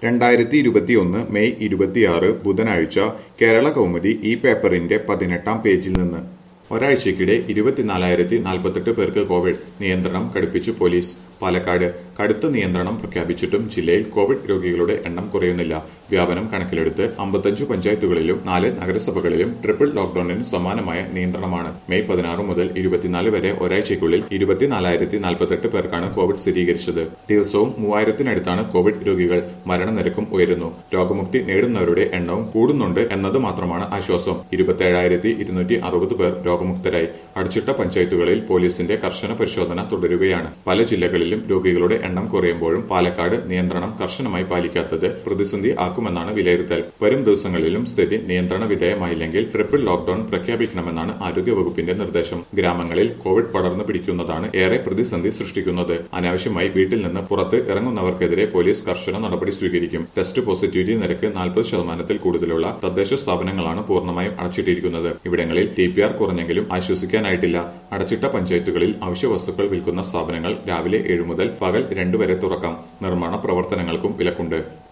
രണ്ടായിരത്തി ഇരുപത്തിയൊന്ന് മെയ് ഇരുപത്തിയാറ് ബുധനാഴ്ച കേരള കൗമുദി ഈ പേപ്പറിന്റെ പതിനെട്ടാം പേജിൽ നിന്ന് ഒരാഴ്ചക്കിടെ ഇരുപത്തിനാലായിരത്തി നാൽപ്പത്തെട്ട് പേർക്ക് കോവിഡ് നിയന്ത്രണം കടുപ്പിച്ചു പോലീസ് പാലക്കാട് കടുത്ത നിയന്ത്രണം പ്രഖ്യാപിച്ചിട്ടും ജില്ലയിൽ കോവിഡ് രോഗികളുടെ എണ്ണം കുറയുന്നില്ല വ്യാപനം കണക്കിലെടുത്ത് അമ്പത്തഞ്ചു പഞ്ചായത്തുകളിലും നാല് നഗരസഭകളിലും ട്രിപ്പിൾ ലോക്ഡൌണിന് സമാനമായ നിയന്ത്രണമാണ് മെയ് പതിനാറ് മുതൽ ഇരുപത്തിനാല് വരെ ഒരാഴ്ചയ്ക്കുള്ളിൽ ഇരുപത്തിനാലായിരത്തി നാൽപ്പത്തെട്ട് പേർക്കാണ് കോവിഡ് സ്ഥിരീകരിച്ചത് ദിവസവും മൂവായിരത്തിനടുത്താണ് കോവിഡ് രോഗികൾ മരണനിരക്കും ഉയരുന്നു രോഗമുക്തി നേടുന്നവരുടെ എണ്ണവും കൂടുന്നുണ്ട് എന്നത് മാത്രമാണ് ആശ്വാസം ഇരുപത്തിയേഴായിരത്തി ഇരുന്നൂറ്റി അറുപത് പേർ രോഗമുക്തരായി അടച്ചിട്ട പഞ്ചായത്തുകളിൽ പോലീസിന്റെ കർശന പരിശോധന തുടരുകയാണ് പല ജില്ലകളിലും രോഗികളുടെ എണ്ണം കുറയുമ്പോഴും പാലക്കാട് നിയന്ത്രണം കർശനമായി പാലിക്കാത്തത് പ്രതിസന്ധി ആക്കുമെന്നാണ് വിലയിരുത്തൽ വരും ദിവസങ്ങളിലും സ്ഥിതി നിയന്ത്രണ വിധേയമായില്ലെങ്കിൽ ട്രിപ്പിൾ ലോക്ഡൌൺ പ്രഖ്യാപിക്കണമെന്നാണ് ആരോഗ്യവകുപ്പിന്റെ നിർദ്ദേശം ഗ്രാമങ്ങളിൽ കോവിഡ് പടർന്നു പിടിക്കുന്നതാണ് ഏറെ പ്രതിസന്ധി സൃഷ്ടിക്കുന്നത് അനാവശ്യമായി വീട്ടിൽ നിന്ന് പുറത്ത് ഇറങ്ങുന്നവർക്കെതിരെ പോലീസ് കർശന നടപടി സ്വീകരിക്കും ടെസ്റ്റ് പോസിറ്റിവിറ്റി നിരക്ക് നാൽപ്പത് ശതമാനത്തിൽ കൂടുതലുള്ള തദ്ദേശ സ്ഥാപനങ്ങളാണ് പൂർണ്ണമായും അടച്ചിട്ടിരിക്കുന്നത് ഇവിടങ്ങളിൽ ടി പി ആർ കുറഞ്ഞെങ്കിലും ആശ്വസിക്കാനായിട്ടില്ല അടച്ചിട്ട പഞ്ചായത്തുകളിൽ അവശ്യ വസ്തുക്കൾ വിൽക്കുന്ന സ്ഥാപനങ്ങൾ രാവിലെ ഏഴ് മുതൽ പകൽ രണ്ട് വരെ തുറക്കാം നിർമ്മാണ പ്രവർത്തനങ്ങൾക്കും വിലക്കുണ്ട്